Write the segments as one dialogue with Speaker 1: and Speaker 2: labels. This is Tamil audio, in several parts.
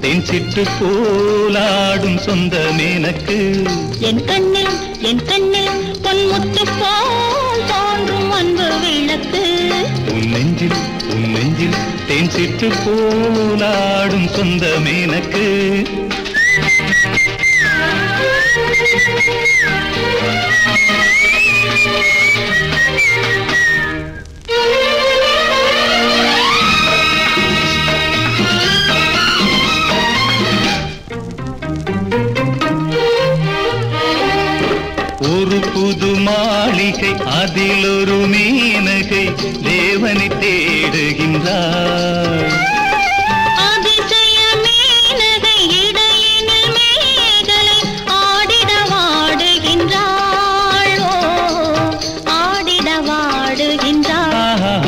Speaker 1: தென் சிட்டு போலாடும் சொந்தமேனக்கு
Speaker 2: என் கண்ணில் என் கண்ணில் பொன்முத்து போல் தோன்றும் அன்பு விளக்கு
Speaker 1: உன் நெஞ்சில் உன் நெஞ்சில் தேன் சிட்டு போலாடும் சொந்தமேனக்கு ஒரு புது மாளிகை அதில் ஒரு மீனகை தேவனை தேடுகின்றார்
Speaker 2: அதிசய மீனகை இடையினில் மேகலை ஆடிட வாடுகின்றாள் ஓ, ஆடிட வாடுகின்றாள்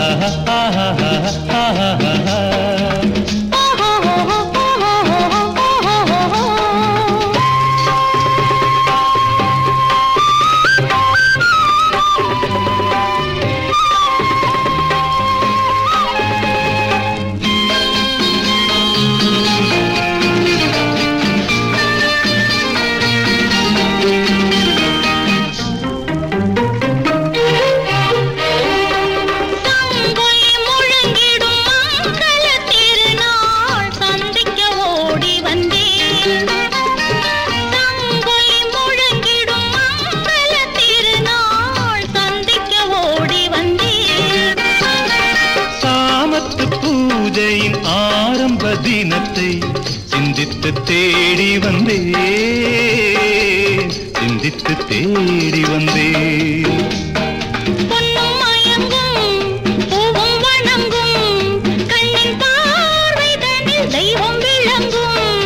Speaker 2: சங்கொலி முழங்கிடும் மங்கள திருநாள் சந்திக்க ஓடி வந்தேன் சங்கொலி முழங்கிடும் மங்கள திருநாள் சந்திக்க ஓடி வந்தேன்
Speaker 1: சாமத்து பூஜையின் ஆரம்ப தினத்தை சிந்தித்து தேடி வந்தே சிந்தித்து தேடி வந்தே
Speaker 2: பொன்னும் மயங்கும் பூவும் வணங்கும் கண்ணின் பார்வைதனில் தெய்வம் விளங்கும்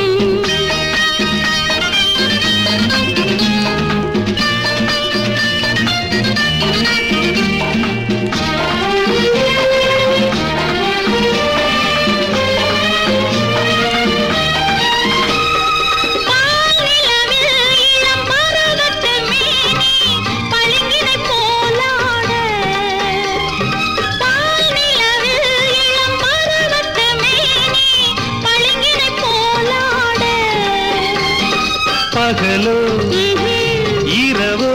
Speaker 2: பால்நிலவில் இளம் பருவத்து மேனி பளிங்கினைப் போலாட. பால்நிலவில் இளம் பருவத்து மேனி பளிங்கினைப் போலாட.
Speaker 1: பகலோ
Speaker 2: ம்ஹும்.
Speaker 1: இரவோ